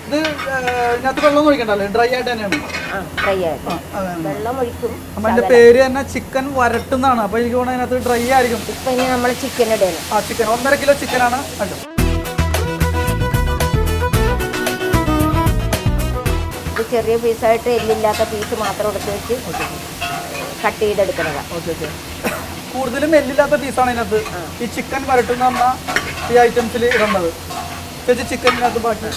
ഇത് ആ, ഇതിനകത്ത് വെള്ളം ഒഴിക്കണ്ടല്ലേ ഡ്രൈ ആയിട്ട് തന്നെയാണ് ആ ഫ്രൈ ആയിട്ട് ആ, അതാണ്. വെള്ളം ഒഴിക്കും അപ്പൊ അതിന്റെ പേര് തന്നെ ചിക്കൻ വരട്ടുന്നതാണ് അപ്പൊ എനിക്ക് തോന്നുന്നത് അതിനകത്ത് ഡ്രൈ ആയിരിക്കും ഇപ്പൊ ഇനി നമ്മൾ ചിക്കൻ ഇടണം ആ ചിക്കൻ ഒന്നര കിലോ ചിക്കനാണ് കണ്ടു ഇത് ചെറിയ പീസായിട്ട് എല്ലില്ലാത്ത പീസ് മാത്രം എടുത്ത് വെച്ച് കട്ട് ചെയ്തെടുക്കുന്നതാണ് ഓക്കെ ഓക്കെ കൂടുതലും എല്ലില്ലാത്ത പീസാണ് ഇതിനകത്ത് ഈ ചിക്കൻ വരട്ടുന്ന പറഞ്ഞ ഈ ഐറ്റംസിൽ ഇടേണ്ടത് ചേച്ചി ചിക്കനിനകത്ത് ബാക്കി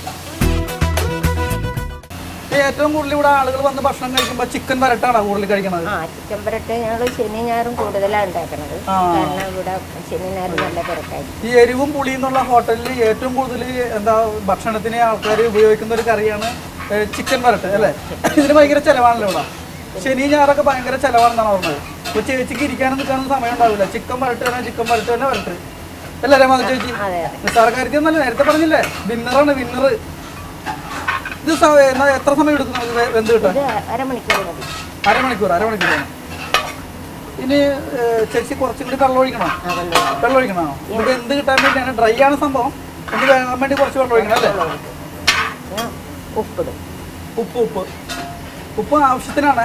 ഈ ഏറ്റവും കൂടുതൽ ഇവിടെ ആളുകൾ വന്ന് ഭക്ഷണം കഴിക്കുമ്പോൾ ചിക്കൻ വരട്ടാണ് കൂടുതൽ കഴിക്കണത് ആ ചിക്കൻ പരട്ട് ഞങ്ങൾ ശനി ഞായറും കൂടുതലാണ് ഉണ്ടാക്കുന്നത് ആ. കാരണം ഇവിടെ ശനി ഞായറും നല്ല തിരക്കായി ഈ എരിവും പുളിയും എന്നുള്ള ഹോട്ടലിൽ ഏറ്റവും കൂടുതൽ എന്താ ഭക്ഷണത്തിന് ആൾക്കാർ ഉപയോഗിക്കുന്ന ഒരു കറിയാണ് ഏ, ചിക്കൻ വരട്ട് അല്ലേ ഇതിന് ഭയങ്കര ചിലവാണല്ലോ ഇവിടെ ശനി ഞായറൊക്കെ ഭയങ്കര ചിലവാണെന്നാണ് പറഞ്ഞത് ഇപ്പോൾ ചേച്ചിക്ക് ഇരിക്കാനും നിൽക്കാനും സമയം ഉണ്ടാവില്ല ചിക്കൻ വരട്ട് തന്നെ ചിക്കൻ വരട്ട് തന്നെ വരട്ട് അല്ലേ രമാ ചേച്ചി അതെ നിസ്സാരക്കാരിക്ക് ഒന്നല്ല നേരത്തെ പറഞ്ഞില്ലേ വിന്നറാണ് വിന്നർ ഇത് സ- എന്നാ എത്ര സമയം എടുക്കും നമുക്ക് വെ- വെന്ത് കിട്ടാൻ ഇത് അരമണിക്കൂർ മതി അരമണിക്കൂർ അരമണിക്കൂർ വേണം ഇനി ഏ, ചേച്ചി കുറച്ചും കൂടി വെള്ളം ഒഴിക്കണം ആ വെള്ളം ഒഴിക്കും. വെള്ളം ഒഴിക്കണോ ഇത് എന്ത് കിട്ടാൻ വേണ്ടിയാണ് ഡ്രൈ ആണ് സംഭവം ഒന്ന് വേകാൻ വേണ്ടി കുറച്ച് വെള്ളം ഒഴിക്കണം അല്ലേ പിന്നെ ഉപ്പിടും ഉപ്പ് ഉപ്പ് ഉപ്പ് ആവശ്യത്തിനാണ്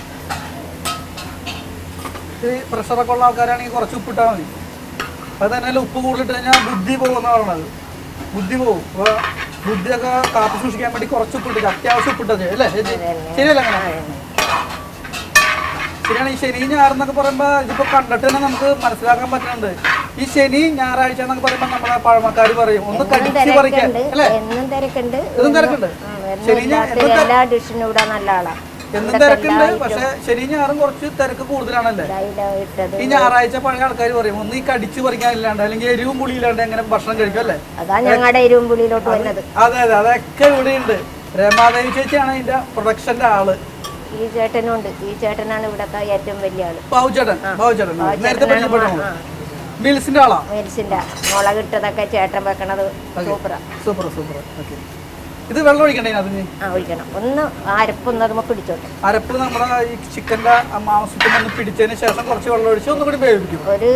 ഈ പ്രഷറൊക്കെ ഉള്ള ആൾക്കാരാണെങ്കിൽ കുറച്ച് ഉപ്പിട്ടാൽ മതി അത് തന്നെ ഉപ്പ് കൂടുതലിട്ട് കഴിഞ്ഞാൽ ബുദ്ധി പോകുന്ന പറയണത് ബുദ്ധി പോകും അപ്പോൾ ബുദ്ധിയൊക്കെ കാത്തു സൂക്ഷിക്കാൻ വേണ്ടി കുറച്ച് ഉപ്പിട്ട് അത്യാവശ്യം ഉപ്പിട്ടത് അല്ലേ ചേച്ചി ശരിയല്ല അങ്ങനെ ശരിയാണ് ഈ ശനി ഞായർ എന്നൊക്കെ പറയുമ്പോൾ ഇതിപ്പോൾ കണ്ടിട്ട് തന്നെ നമുക്ക് മനസ്സിലാക്കാൻ പറ്റുന്നുണ്ട് ഈ ശനി ഞായറാഴ്ച എന്നൊക്കെ പറയുമ്പോൾ നമ്മളെ പഴമക്കാർ പറയും ഒന്ന് എന്നും കടിച്ച് പറിക്കാൻ തിരക്കുണ്ട് അല്ലേ എന്നും തിരക്കുണ്ട് എന്നും തിരക്കുണ്ട് ഉം, എന്നും ശനി ഞായർ ഇല്ലാത്ത എല്ലാ ഡിഷിനും ഇവിടെ നല്ല ആളാ എന്നും തിരക്കുണ്ട് പക്ഷെ ശനി ഞായറും കുറച്ച് തിരക്ക് കൂടുതലാണല്ലേ ഇതായില്ല ഇട്ടത് ഈ ഞായറാഴ്ച പഴയ ആൾക്കാർ പറയും ഒന്ന് ഈ കടിച്ച് പറിക്കാനില്ലാണ്ട് അല്ലെങ്കിൽ എരിവും പുളിയില്ലാണ്ട് എങ്ങനെ ഭക്ഷണം കഴിക്കും അല്ലേ അതാ ഞങ്ങളുടെ ഇരുമ്പുളിയിലോട്ട് വന്നത് അതെ അതെ അതൊക്കെ ഇവിടെ ഉണ്ട് രമാദേവി ചേച്ചിയാണ് ഇതിന്റെ പ്രൊഡക്ഷന്റെ ആള് ഈ ചേട്ടനും ഉണ്ട് ഈ ചേട്ടനാണ് ഇവിടത്തെ ഏറ്റവും വലിയ ആള് ബാബുചേട്ടൻ ബാബുചേട്ടൻ നേരത്തെ പരിചയപ്പെട്ടു മിൽസിന്റെ ആളാ മേൽസിന്റെ മുളകിട്ടതൊക്കെ ചേട്ടൻ വെക്കണത് സൂപ്പറാ സൂപ്പർ സൂപ്പർ ഓക്കെ ഇത് വെള്ളം ഒഴിക്കണ്ടേ അതിന് ആ ഒഴിക്കണം ഒന്ന് അരപ്പൊന്ന് അതുമ്പോൾ പിടിച്ചോട്ടെ അരപ്പ് നമ്മുടെ ഈ ചിക്കന്റെ മാംസത്തിൽ നിന്ന് പിടിച്ചതിന് ശേഷം കുറച്ച് വെള്ളം ഒഴിച്ച് ഒന്നും കൂടി വേവിക്കും ഒരു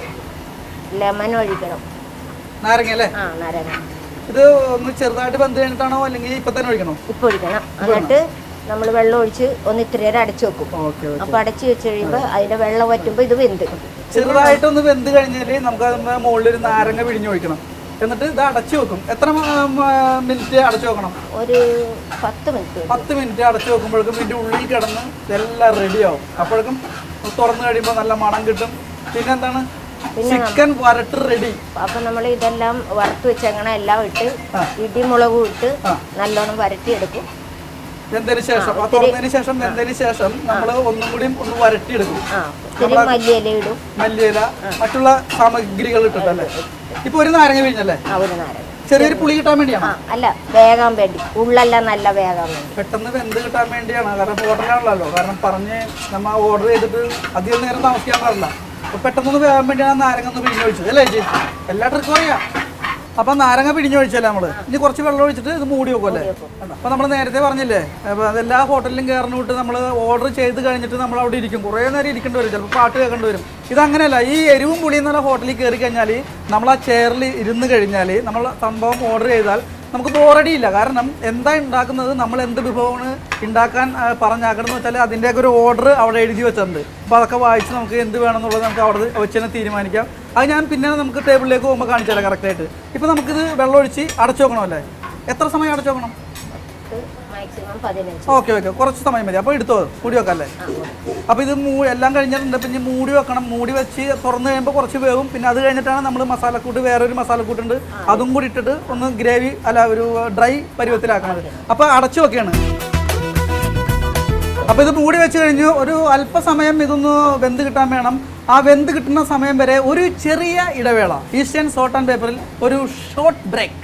ലെമൺ ഒഴിക്കണം നാരങ്ങ അല്ലേ ആ നാരങ്ങ ഇത് ഒന്ന് ചെറുതായിട്ട് വെന്ത് കഴിഞ്ഞിട്ടാണോ അല്ലെങ്കിൽ ഇപ്പൊ തന്നെ ഒഴിക്കണോ ഇപ്പൊ ഒഴിക്കണം എന്നിട്ട് നമ്മൾ വെള്ളം ഒഴിച്ച് ഒന്ന് ഇത്തിരി നേരം അടച്ചു വെക്കും ഓക്കെ അപ്പൊ അടച്ചു വെച്ച് കഴിയുമ്പോൾ അതിന്റെ വെള്ളം വറ്റുമ്പോൾ ഇത് വെന്ത് ചെറുതായിട്ടൊന്ന് വെന്ത് കഴിഞ്ഞാൽ നമുക്ക് അതിന്റെ മുകളിൽ ഒരു നാരങ്ങ പിഴിഞ്ഞ് ഒഴിക്കണം എന്നിട്ട് ഇത് അടച്ചു വെക്കും എത്ര മിനിറ്റ് അടച്ചു വെക്കണം ഒരു പത്ത് മിനിറ്റ് പത്ത് മിനിറ്റ് അടച്ചു വെക്കുമ്പോഴേക്കും ഇതിന്റെ ഉള്ളിൽ കിടന്ന് ഇതെല്ലാം റെഡിയാവും അപ്പോഴേക്കും തുറന്നു കഴിയുമ്പോൾ നല്ല മണം കിട്ടും പിന്നെ എന്താണ് ചിക്കൻ വരട്ട് റെഡി അപ്പൊ നമ്മൾ ഇതെല്ലാം വറുത്ത് വെച്ചങ്ങനെ എല്ലാം ഇട്ട് ഇടിമുളകും ഇട്ട് നല്ലോണം വരട്ടിയെടുക്കും വെന്തതിന് ശേഷം ആ തുറന്നതിന് ശേഷം വെന്തതിന് ശേഷം നമ്മൾ ഒന്നും കൂടി ഒന്ന് വരട്ടിയെടുക്കും ആ ഇത്തിരി മല്ലിയില ഇടും മല്ലിയില മറ്റുള്ള സാമഗ്രികൾ ഇട്ടിട്ടല്ലേ ഇപ്പൊ ഒരു നാരങ്ങ പിഴിഞ്ഞല്ലേ ആ ഒരു നാരങ്ങ ചെറിയൊരു പുളി കിട്ടാൻ ആ വേണ്ടിയാണ് അല്ല വേകാൻ വേണ്ടി ഉള്ളെല്ലാം നല്ല വേകാൻ വേണ്ടി പെട്ടെന്ന് വെന്ത് കിട്ടാൻ വേണ്ടിയാണ് കാരണം ഹോട്ടലാണല്ലോ കാരണം പറഞ്ഞ് നമ്മ ഓർഡർ ചെയ്തിട്ട് അധികം നേരം താമസിക്കാൻ പാടില്ല അപ്പൊ പെട്ടെന്നൊന്ന് വേകാൻ വേണ്ടിയാണ് നാരങ്ങ ഒന്ന് പിഴിഞ്ഞൊഴിച്ചത് അല്ലേ ചേച്ചി എല്ലാ ട്രിക്കും അറിയാം അപ്പൊ നാരങ്ങ പിഴിഞ്ഞൊഴിച്ചല്ലേ നമ്മള് ഇനി കുറച്ച് വെള്ളം ഒഴിച്ചിട്ട് ഇത് മൂടി വെക്കും അല്ലേ അപ്പൊ നമ്മൾ നേരത്തെ പറഞ്ഞില്ലേ അപ്പൊ അത് എല്ലാ ഹോട്ടലിലും കയറുന്ന വിട്ട് നമ്മൾ ഓർഡർ ചെയ്ത് കഴിഞ്ഞിട്ട് നമ്മൾ അവിടെ ഇരിക്കും കുറേ നേരം ഇരിക്കേണ്ടി വരും ചിലപ്പോൾ പാട്ട് കേൾക്കേണ്ടി വരും ഇതങ്ങനെയല്ല ഈ എരിവും പുളിയും എന്നുള്ള ഹോട്ടലിൽ കയറി കഴിഞ്ഞാൽ നമ്മൾ ആ ചെയറിൽ ഇരുന്ന് കഴിഞ്ഞാൽ നമ്മൾ സംഭവം ഓർഡർ ചെയ്താൽ നമുക്ക് ബോറടിയില്ല കാരണം എന്താ ഉണ്ടാക്കുന്നത് നമ്മൾ എന്ത് വിഭവമാണ് ഉണ്ടാക്കാൻ ആ, പറഞ്ഞാക്കണം എന്ന് വെച്ചാൽ അതിൻ്റെയൊക്കെ ഒരു ഓർഡർ അവിടെ എഴുതി വെച്ചിട്ടുണ്ട് അപ്പോൾ അതൊക്കെ വായിച്ച് നമുക്ക് എന്ത് വേണമെന്നുള്ളത് നമുക്ക് അവിടെ വെച്ച് തന്നെ തീരുമാനിക്കാം അത് ഞാൻ പിന്നെ നമുക്ക് ടേബിളിലേക്ക് പോകുമ്പോൾ കാണിച്ചാലേ കറക്റ്റായിട്ട് ഇപ്പോൾ നമുക്കിത് വെള്ളം ഒഴിച്ച് അടച്ചു വെക്കണമല്ലേ എത്ര സമയം അടച്ചു വെക്കണം മാക്സിമം പതിനഞ്ച് ഓക്കെ ഓക്കെ കുറച്ച് സമയം മതി അപ്പോൾ എടുത്തോ മൂടി വെക്കാം അല്ലേ അപ്പോൾ ഇത് മൂ എല്ലാം കഴിഞ്ഞിട്ടുണ്ട് പിന്നെ മൂടി വെക്കണം മൂടി വെച്ച് തുറന്നു കഴിയുമ്പോൾ കുറച്ച് വേവും പിന്നെ അത് കഴിഞ്ഞിട്ടാണ് നമ്മൾ മസാലക്കൂട്ട് വേറൊരു മസാലക്കൂട്ടുണ്ട് അതും കൂടി ഇട്ടിട്ട് ഒന്ന് ഗ്രേവി അല്ല ഒരു ഡ്രൈ പരുവത്തിലാക്കണത് അപ്പോൾ അടച്ചു വെക്കുകയാണ് അപ്പോൾ ഇത് മൂടി വെച്ച് കഴിഞ്ഞു ഒരു അല്പസമയം ഇതൊന്ന് വെന്ത് കിട്ടാൻ വേണം ആ വെന്ത് കിട്ടുന്ന സമയം വരെ ഒരു ചെറിയ ഇടവേള ഈസ്റ്റേൺ സോട്ട് ആൻഡ് പേപ്പറിൽ ഒരു ഷോർട്ട് ബ്രേക്ക്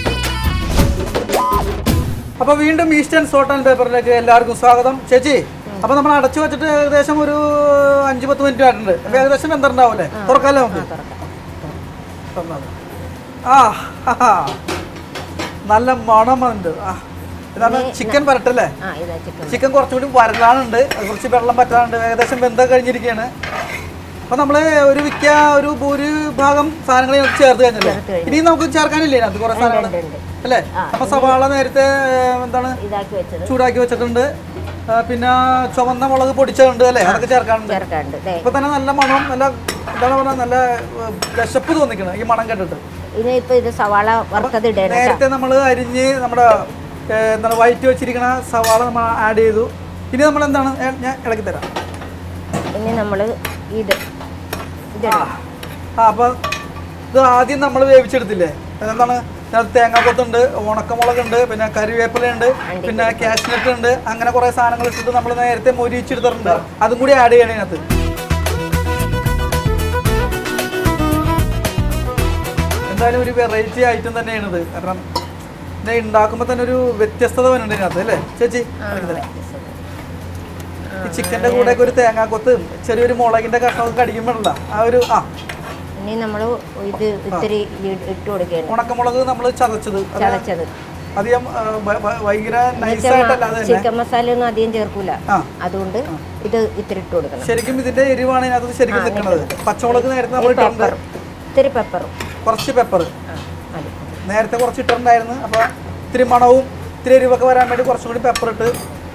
അപ്പോൾ വീണ്ടും ഈസ്റ്റേൺ സോട്ട് ആൻഡ് പേപ്പറിലേക്ക് എല്ലാവർക്കും സ്വാഗതം ചേച്ചി അപ്പൊ നമ്മൾ അടച്ചു വെച്ചിട്ട് ഏകദേശം ഒരു അഞ്ച് പത്ത് മിനിറ്റ് ആയിട്ടുണ്ട് അപ്പൊ ഏകദേശം വെന്തറുണ്ടാവൂലേ തുറക്കാലോ നമുക്ക് തുറക്കാം തുറന്നാല്. ആ ഹാ, ഹാ. നല്ല മണം ഉണ്ട് ആ ഇതാണ് ചിക്കൻ വരട്ടല്ലേ ആ ഇതാ ചിക്കൻ ചിക്കൻ കുറച്ചുകൂടി വരലാനുണ്ട് അത് കുറച്ച് വെള്ളം പറ്റാനുണ്ട് ഏകദേശം വെന്ത കഴിഞ്ഞിരിക്കുകയാണ് അപ്പൊ നമ്മള് ഒരു വിക്ക ഒരു ഭൂരിഭാഗം സാധനങ്ങൾ ഇതിനകത്ത് ചേർത്ത് കഴിഞ്ഞല്ലേ ചേർത്ത് കഴിഞ്ഞു. ഇനി നമുക്ക് ചേർക്കാനില്ലേ അതിനകത്ത് കുറെ സാധനങ്ങൾ ഉണ്ട്, ഉണ്ട്. അല്ലേ അപ്പൊ സവാള നേരത്തെ ഏഹ്, എന്താണ് ഇതാക്കി വെച്ചത് ചൂടാക്കി വെച്ചിട്ടുണ്ട് ആ, പിന്നെ ചുവന്ന മുളക് പൊടിച്ചതുണ്ട് അല്ലേ അതൊക്കെ ചേർക്കാനുണ്ട് ചേർക്കാണ്ട് ദേ ഇപ്പൊ തന്നെ നല്ല മണം നല്ല എന്താണ് പറഞ്ഞാൽ നല്ല ഏഹ്, വിശപ്പ് തോന്നിക്കണം ഈ മണം കേട്ടിട്ട് ഇനി ഇപ്പൊ ഇത് സവാള വറുത്തത് ഇടണം കേട്ടോ. നേരത്തെ നമ്മൾ അരിഞ്ഞ് നമ്മുടെ ഏഹ്, എന്താണ് വയറ്റി വെച്ചിരിക്കുന്ന സവാള നമ്മൾ ആഡ് ചെയ്തു ഇനി നമ്മൾ എന്താണ് ഞാൻ- ഞാൻ ഇളക്കി തരാം ഇനി നമ്മൾ ഇത് ഇതിടണം ആ അപ്പൊ ഇത് ആദ്യം നമ്മൾ വേവിച്ചെടുത്തില്ലേ എന്താണ് ഇതിനകത്ത് തേങ്ങാക്കൊത്തുണ്ട് ഉണക്കമുളകുണ്ട് പിന്നെ കറിവേപ്പിലയുണ്ട് പിന്നെ കാഷ്നട്ട് ഉണ്ട് അങ്ങനെ കുറെ സാധനങ്ങൾ ഇട്ടിട്ട് നമ്മൾ നേരത്തെ മൊരിച്ചെടുത്തിട്ടുണ്ട് അതും കൂടി ആഡ് ചെയ്യണം ഇതിനകത്ത് എന്തായാലും ഒരു വെറൈറ്റി ഐറ്റം തന്നെയാണിത് കാരണം ഇത് ഉണ്ടാക്കുമ്പോൾ തന്നെ ഒരു വ്യത്യസ്തത വരുന്നുണ്ട് ഇതിനകത്ത് അല്ലേ ചേച്ചി കാണിക്ക് തരാം. ഈ ചിക്കന്റെ കൂടെ ഒരു തേങ്ങാക്കൊത്തും ചെറിയൊരു മുളകിന്റെ കഷ്ണമൊക്കെ കടിക്കുമ്പോഴല്ല ആ ഒരു ആ ഇനി നമ്മൾ ഇത് ഇത്തിരി ഇ- ഇട്ട് കൊടുക്കുകയാണ് ഉണക്കമുളക് നമ്മൾ ചതച്ചത് അത് ചതച്ചത് അധികം ആ, ഭ- ഭ- ഭയങ്കര നൈസായിട്ടല്ല അത് തന്നെ ചിക്കൻ മസാല ഒന്നും അധികം ചേർക്കൂല ആ അതുകൊണ്ട് ഇത് ഇത്തിരി ഇട്ട് കൊടുക്കണം ശരിക്കും ഇതിന്റെ എരിവാണ് ഇതിനകത്ത് ശരിക്കും നിൽക്കുന്നത് പച്ചമുളക് നേരത്തെ നമ്മൾ ഇട്ടിട്ടുണ്ട് പെപ്പറും ഇത്തിരി പെപ്പറും കുറച്ച് പെപ്പർ ആ മതി നേരത്തെ കുറച്ച് ഇട്ടിട്ടുണ്ടായിരുന്നു അപ്പൊ ഇത്തിരി മണവും ഇത്തിരി എരിവൊക്കെ വരാൻ വേണ്ടി കുറച്ചും കൂടി പെപ്പർ ഇട്ട്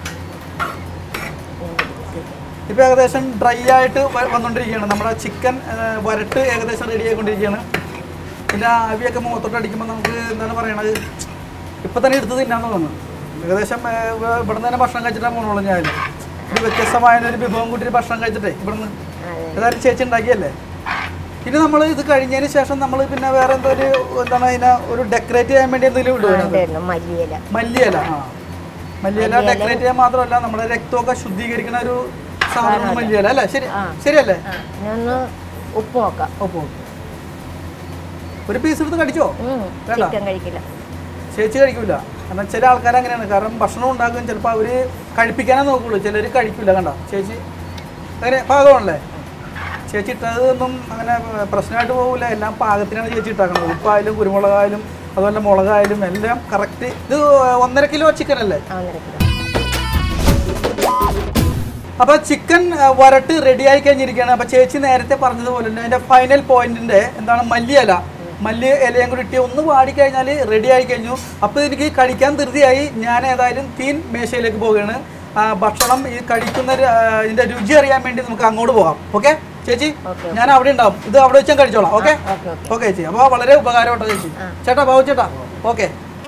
ഇപ്പൊ ഏകദേശം ഡ്രൈ ആയിട്ട് വ- വന്നുകൊണ്ടിരിക്കുകയാണ് നമ്മുടെ ചിക്കൻ വരട്ട് ഏകദേശം റെഡി ആയിക്കൊണ്ടിരിക്കുകയാണ് പിന്നെ ആവിയൊക്കെ മുഖത്തോട്ട് അടിക്കുമ്പോൾ നമുക്ക് എന്താണ് പറയണത് ഇപ്പൊ തന്നെ എടുത്ത് തിന്നാന്ന് തോന്നുന്നു ഏകദേശം ഏ, ഇവ- ഇവിടുന്ന് തന്നെ ഭക്ഷണം കഴിച്ചിട്ടാണ് പോകണുള്ളൂ ഞാൻ ഒരു വ്യത്യസ്തമായ ഒരു വിഭവം കൂട്ടി ഭക്ഷണം കഴിച്ചിട്ടേ ഇവിടുന്ന് അതെ ഏതായാലും ചേച്ചി ഉണ്ടാക്കിയല്ലേ ഇനി നമ്മൾ ഇത് കഴിഞ്ഞതിന് ശേഷം നമ്മൾ പിന്നെ വേറെ എന്തോ ഒരു എന്താണ് അതിനെ ഒരു ഡെക്കറേറ്റ് ചെയ്യാൻ വേണ്ടി എന്തെങ്കിലും ഇടുക ഉണ്ടായിരുന്നു മല്ലിയില മല്ലിയില ആ മല്ലിയില ഡെക്കറേറ്റ് ചെയ്യാൻ മാത്രമല്ല നമ്മുടെ രക്തമൊക്കെ ശുദ്ധീകരിക്കുന്ന ഒരു സാധനമാണ് മല്ലിയില അല്ലേ ശരി ആ. ശരിയല്ലേ ആ ഇനി ഒന്ന് ഉപ്പ് നോക്കാം ഓപ്പോ ഒരു പീസ് എടുത്ത് കടിച്ചോ ഉം, വേണ്ട. ചിക്കൻ കഴിക്കില്ല ചേച്ചി കഴിക്കൂല കാരണം ചില ആൾക്കാർ അങ്ങനെയാണ് കാരണം ഭക്ഷണം ഉണ്ടാക്കും ചിലപ്പോൾ അവര് കഴിപ്പിക്കാനേ നോക്കുള്ളൂ ചിലർ കഴിക്കൂല കണ്ട ചേച്ചി അങ്ങനെ പാകമാണല്ലേ ചേച്ചി ഇട്ടതൊന്നും അങ്ങനെ പ്രശ്നമായിട്ട് പോകില്ല എല്ലാം പാകത്തിനാണ് ചേച്ചി ഇട്ടാക്കുന്നത് ഉപ്പായാലും കുരുമുളകായാലും അതുപോലെ മുളകായാലും എല്ലാം കറക്റ്റ് ഇത് ഒന്നര കിലോ ചിക്കൻ അല്ലേ ആ, ഒന്നര കിലോ അപ്പൊ ചിക്കൻ ആ, വരട്ട് റെഡി ആയി കഴിഞ്ഞിരിക്കുകയാണ് അപ്പൊ ചേച്ചി നേരത്തെ പറഞ്ഞതുപോലെ തന്നെ അതിന്റെ ഫൈനൽ പോയിന്റിന്റെ എന്താണ് മല്ലിയില മല്ലി ഇലയും കൂടി ഇട്ടി ഒന്ന് വാടിക്കഴിഞ്ഞാൽ റെഡി ആയി കഴിഞ്ഞു അപ്പോൾ എനിക്ക് കഴിക്കാൻ ധൃതിയായി ഞാൻ ഏതായാലും തീൻ മേശയിലേക്ക് പോവുകയാണ് ആ, ഭക്ഷണം ഈ കഴിക്കുന്ന ഒരു, ആ, ഇതിന്റെ രുചി അറിയാൻ വേണ്ടി നമുക്ക് അങ്ങോട്ട് പോകാം ഓക്കെ ചേച്ചി ഓക്കെ ഞാൻ അവിടെ ഉണ്ടാവും ഇത് അവിടെ വെച്ചാൽ കഴിച്ചോളാം ഓക്കെ ഓക്കെ ഓക്കെ ഓക്കെ ചേച്ചി അപ്പോൾ വളരെ ഉപകാരപ്പെട്ട ചേച്ചി ആ. ചേട്ടാ ബാബു ചേട്ടാ ഓക്കെ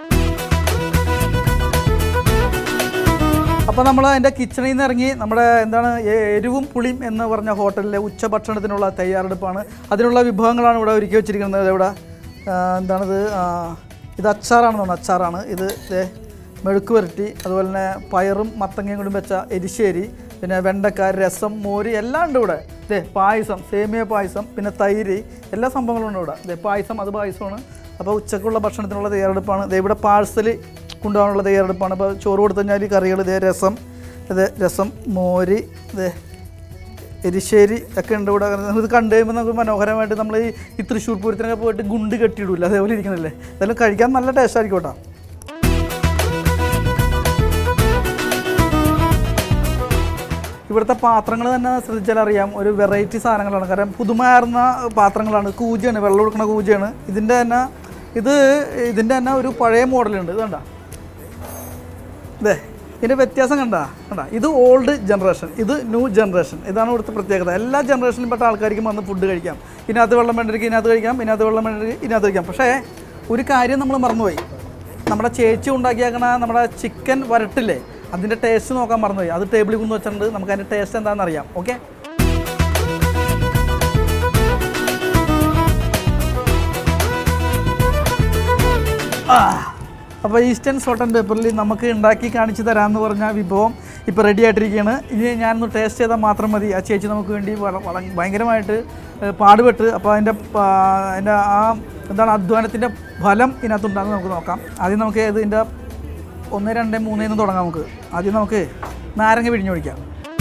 അപ്പോൾ നമ്മൾ അതിൻ്റെ കിച്ചണിൽ നിന്ന് ഇറങ്ങി നമ്മുടെ എന്താണ് എ- എരിവും പുളിയും എന്ന് പറഞ്ഞ ഹോട്ടലിലെ ഉച്ചഭക്ഷണത്തിനുള്ള തയ്യാറെടുപ്പാണ് അതിനുള്ള വിഭവങ്ങളാണ് ഇവിടെ ഒരുക്കി വെച്ചിരിക്കുന്നത് ഇവിടെ ആ, എന്താണിത് ആ, ഇത് അച്ചാറാണ് തോന്നുന്നത് അച്ചാറാണ് ഇത് ദേ മെഴുക്ക് പുരട്ടി അതുപോലെ തന്നെ പയറും മത്തങ്ങയും കൂടി വെച്ച എരിശ്ശേരി പിന്നെ വെണ്ടക്ക രസം മോര് എല്ലാം ഉണ്ട് ഇവിടെ ദേ പായസം സേമിയ പായസം പിന്നെ തൈര് എല്ലാ സംഭവങ്ങളും ഉണ്ട് ഇവിടെ ദേ പായസം അത് പായസമാണ് അപ്പോൾ ഉച്ചക്കുള്ള ഭക്ഷണത്തിനുള്ള തയ്യാറെടുപ്പാണ് ദേ ഇവിടെ പാഴ്സൽ കൊണ്ടുപോകാനുള്ള തയ്യാറെടുപ്പാണ് അപ്പോൾ ചോറ് കൊടുത്തു കഴിഞ്ഞാൽ കറികൾ ഇതേ രസം ഇത് രസം മോര് ഇത് എരിശ്ശേരി ഒക്കെ ഉണ്ട് ഇവിടെ ഇത് കണ്ടു കഴിയുമ്പോൾ നമുക്ക് മനോഹരമായിട്ട് നമ്മൾ ഈ ഈ തൃശ്ശൂർ പൂരത്തിനൊക്കെ പോയിട്ട് ഗുണ്ട് കെട്ടിയിടില്ല അതേപോലെ ഇരിക്കണല്ലേ അതെല്ലാം കഴിക്കാൻ നല്ല ടേസ്റ്റ് ആയിരിക്കും കേട്ടോ ഇവിടുത്തെ പാത്രങ്ങൾ തന്നെ ശ്രദ്ധിച്ചാൽ അറിയാം ഒരു വെറൈറ്റി സാധനങ്ങളാണ് കാരണം പുതുമയാർന്ന പാത്രങ്ങളാണ് കൂജയാണ് വെള്ളം കൊടുക്കുന്ന കൂജയാണ് ഇതിൻ്റെ തന്നെ ഇത് ഇതിൻ്റെ തന്നെ ഒരു പഴയ മോഡലുണ്ട് ഇത് കണ്ട ഇതേ ഇതിൻ്റെ വ്യത്യാസം കണ്ട കണ്ട ഇത് ഓൾഡ് ജനറേഷൻ ഇത് ന്യൂ ജനറേഷൻ ഇതാണ് ഇവിടുത്തെ പ്രത്യേകത എല്ലാ ജനറേഷനിലും പെട്ട ആൾക്കാർക്കും വന്ന് ഫുഡ് കഴിക്കാം ഇതിനകത്ത് വെള്ളം വേണ്ടിയിരിക്കും ഇതിനകത്ത് കഴിക്കാം ഇതിനകത്ത് വെള്ളം വേണ്ടിയിരിക്കും ഇതിനകത്ത് കഴിക്കാം പക്ഷേ ഒരു കാര്യം നമ്മൾ മറന്നുപോയി നമ്മുടെ ചേച്ചി ഉണ്ടാക്കിയേക്കണ നമ്മുടെ ചിക്കൻ വരട്ടില്ലേ അതിൻ്റെ ടേസ്റ്റ് നോക്കാൻ മറന്നുപോയി അത് ടേബിളിൽ കൊണ്ടു വെച്ചിട്ടുണ്ട് നമുക്ക് അതിൻ്റെ ടേസ്റ്റ് എന്താണെന്ന് അറിയാം ഓക്കെ അപ്പോൾ ഈസ്റ്റേൺ സോൾട്ട് ആൻഡ് പേപ്പറിൽ നമുക്ക് ഉണ്ടാക്കി കാണിച്ചു തരാമെന്ന് പറഞ്ഞ വിഭവം ഇപ്പോൾ റെഡി ആയിട്ടിരിക്കുകയാണ് ഇനി ഞാനൊന്ന് ടേസ്റ്റ് ചെയ്താൽ മാത്രം മതി ആ ചേച്ചി നമുക്ക് വേണ്ടി വള- വള- ഭയങ്കരമായിട്ട് ഏഹ്, പാടുപെട്ട് അപ്പോൾ അതിൻ്റെ പാ- അതിൻ്റെ ആ എന്താണ് അധ്വാനത്തിൻ്റെ ഫലം ഇതിനകത്തുണ്ടാകുന്ന നമുക്ക് നോക്കാം ആദ്യം നമുക്ക് ഇതിൻ്റെ ഒന്ന് രണ്ട് മൂന്നിൽ നിന്ന് തുടങ്ങാം നമുക്ക് ആദ്യം നമുക്ക് നാരങ്ങ പിഴിഞ്ഞൊഴിക്കാം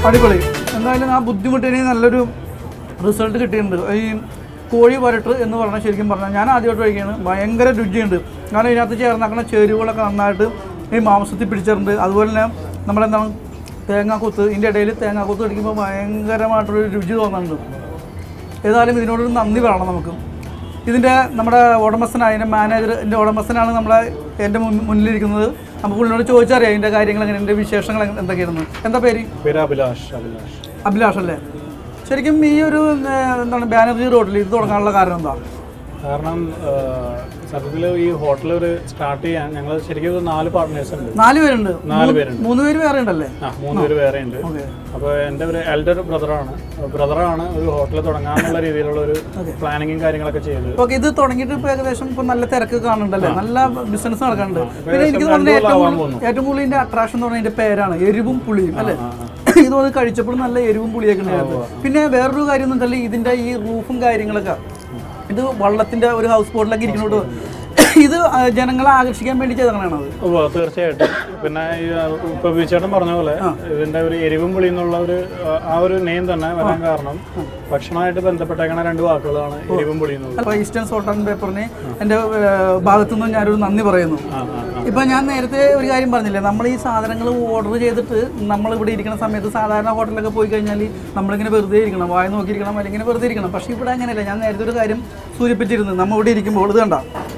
അടിപൊളി എന്തായാലും ആ ബുദ്ധിമുട്ടിന് നല്ലൊരു റിസൾട്ട് കിട്ടിയിട്ടുണ്ട് ഈ കോഴി വരട്ട് എന്ന് പറഞ്ഞാൽ ശരിക്കും പറഞ്ഞാൽ ഞാൻ ആദ്യമായിട്ട് കഴിക്കുകയാണ് ഭയങ്കര രുചിയുണ്ട് കാരണം ഇതിനകത്ത് ചേർന്നാക്കുന്ന ചേരുവകളൊക്കെ നന്നായിട്ട് ഈ മാംസത്തിൽ പിടിച്ചിട്ടുണ്ട് അതുപോലെ തന്നെ നമ്മളെന്താണ് തേങ്ങാക്കൊത്ത് ഇതിൻ്റെ ഇടയിൽ തേങ്ങാക്കൊത്ത് കഴിക്കുമ്പോൾ ഭയങ്കരമായിട്ടൊരു രുചി തോന്നുന്നുണ്ട് ഏതായാലും ഇതിനോടൊരു നന്ദി പറയണം നമുക്ക് ഇതിൻ്റെ നമ്മുടെ ഉടമസ്ഥനായ അതിൻ്റെ മാനേജർ എൻ്റെ ഉടമസ്ഥനാണ് നമ്മളെ എൻ്റെ മുൻ- മുന്നിലിരിക്കുന്നത് നമുക്ക് പുള്ളിനോട് ചോദിച്ചറിയാം ഇതിൻ്റെ കാര്യങ്ങൾ എങ്ങനെ എൻ്റെ വിശേഷങ്ങൾ എങ്ങനെ- എന്തൊക്കെയാണെന്ന് എന്താ പേര് പേര് അഭിലാഷ് അഭിലാഷ് അഭിലാഷ് അല്ലേ ശരിക്കും ഈ ഒരു ഏർ, എന്താണ് ബാനർജി റോഡിൽ ഇത് തുടങ്ങാനുള്ള കാരണം എന്താ കാരണം സത്യത്തിൽ ഈ ഹോട്ടൽ ഒരു സ്റ്റാർട്ട് ചെയ്യാൻ ഞങ്ങൾ ശരിക്കും ഒരു നാല് പാർട്ട്നേഴ്സ് ഉണ്ട് നാല് പേരുണ്ട് നാല് പേരുണ്ട് മൂന്ന് പേര് വേറെ ഉണ്ടല്ലേ ആ മൂന്ന് പേര് വേറെ ഉണ്ട് ഓക്കെ അപ്പോൾ എൻ്റെ ഒരു എൽഡർ ബ്രദറാണ് ബ്രദറാണ് ഒരു ഹോട്ടൽ തുടങ്ങാനുള്ള രീതിയിലുള്ള ഒരു പ്ലാനിങ്ങും കാര്യങ്ങളൊക്കെ ചെയ്തത് ഓക്കെ ഇത് തുടങ്ങിയിട്ട് ഇപ്പോൾ ഏകദേശം ഇപ്പോൾ നല്ല തിരക്ക് കാണുന്നുണ്ടല്ലേ നല്ല ബിസിനസ് നടക്കുന്നുണ്ട് പിന്നെ എനിക്ക് ഏകദേശം തോന്നുന്നത് ഏറ്റവും ആവാൻ കൂടുതൽ ഏറ്റവും കൂടുതൽ ഇതിന്റെ അട്രാക്ഷൻ എന്ന് പറഞ്ഞാൽ ഇതിന്റെ പേരാണ് എരിവും പുളിയും അല്ലേ ഇത് വന്ന് കഴിച്ചപ്പോൾ നല്ല എരിവും പുളിയൊക്കെ ഉണ്ടായിരുന്നു പിന്നെ വേറൊരു കാര്യം എന്ന് വെച്ചാൽ ഇതിന്റെ ഈ റൂഫും കാര്യങ്ങളൊക്കെ ഇത് വള്ളത്തിന്റെ ഒരു ഹൗസ് ബോട്ടിലൊക്കെ ഇരിക്കുന്നോട്ട് ഇത് ആ, ജനങ്ങളെ ആകർഷിക്കാൻ വേണ്ടി ചെയ്തതാണ് അത് ഉവ്വ് തീർച്ചയായിട്ടും പിന്നെ ഈ ഇപ്പൊ ബീച്ചേട്ടൻ പറഞ്ഞ പോലെ ഇതിന്റെ ഒരു എരിവും പുളി എന്നുള്ള ഒരു ആ, ആ ഒരു നെയിം തന്നെ വരാൻ കാരണം ഭക്ഷണമായിട്ട് ബന്ധപ്പെട്ടേക്കണ രണ്ട് വാക്കുകളാണ് എരിവും പുളി എന്നുള്ളത് അപ്പോൾ ഈസ്റ്റേൺ സോൾട്ട് ആൻഡ് പേപ്പറിന് എൻ്റെ ഭാഗത്തു നിന്നും ഞാനൊരു നന്ദി പറയുന്നു ആ ആ ആ. ഇപ്പൊ ഞാൻ നേരത്തെ ഒരു കാര്യം പറഞ്ഞില്ലേ നമ്മൾ ഈ സാധനങ്ങൾ ഓർഡർ ചെയ്തിട്ട് നമ്മൾ ഇവിടെ ഇരിക്കുന്ന സമയത്ത് സാധാരണ ഹോട്ടലിലൊക്കെ പോയി കഴിഞ്ഞാൽ നമ്മളിങ്ങനെ വെറുതെ ഇരിക്കണം വായ നോക്കിയിരിക്കണം അല്ലെങ്കിൽ ഇങ്ങനെ വെറുതെ ഇരിക്കണം പക്ഷേ ഇവിടെ അങ്ങനെയല്ല ഞാൻ നേരത്തെ ഒരു കാര്യം സൂചിപ്പിച്ചിരുന്നു നമ്മൾ ഇവിടെ ഇരിക്കുമ്പോൾ ഇത് കണ്ട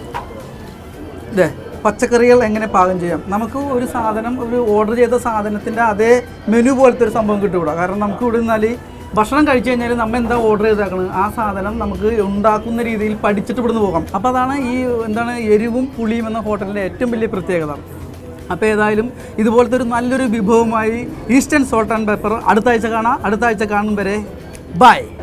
ഇതേ പച്ചക്കറികൾ എങ്ങനെ പാകം ചെയ്യാം നമുക്ക് ഒരു സാധനം ഒരു ഓർഡർ ചെയ്ത സാധനത്തിൻ്റെ അതേ മെനു പോലത്തെ ഒരു സംഭവം കിട്ടും ഇവിടെ കാരണം നമുക്ക് ഇവിടെ നിന്നാൽ ഭക്ഷണം കഴിച്ചു കഴിഞ്ഞാൽ നമ്മൾ എന്താ ഓർഡർ ചെയ്തേക്കണത് ആ സാധനം നമുക്ക് ഉണ്ടാക്കുന്ന രീതിയിൽ പഠിച്ചിട്ട് ഇവിടുന്ന് പോകാം അപ്പോൾ അതാണ് ഈ എന്താണ് എരിവും പുളിയും എന്ന ഹോട്ടലിൻ്റെ ഏറ്റവും വലിയ പ്രത്യേകത അപ്പോൾ ഏതായാലും ഇതുപോലത്തെ ഒരു നല്ലൊരു വിഭവമായി ഈസ്റ്റേൺ സോൾട്ട് ആൻഡ് പെപ്പർ അടുത്ത ആഴ്ച കാണാം അടുത്ത ആഴ്ച കാണും വരെ ബൈ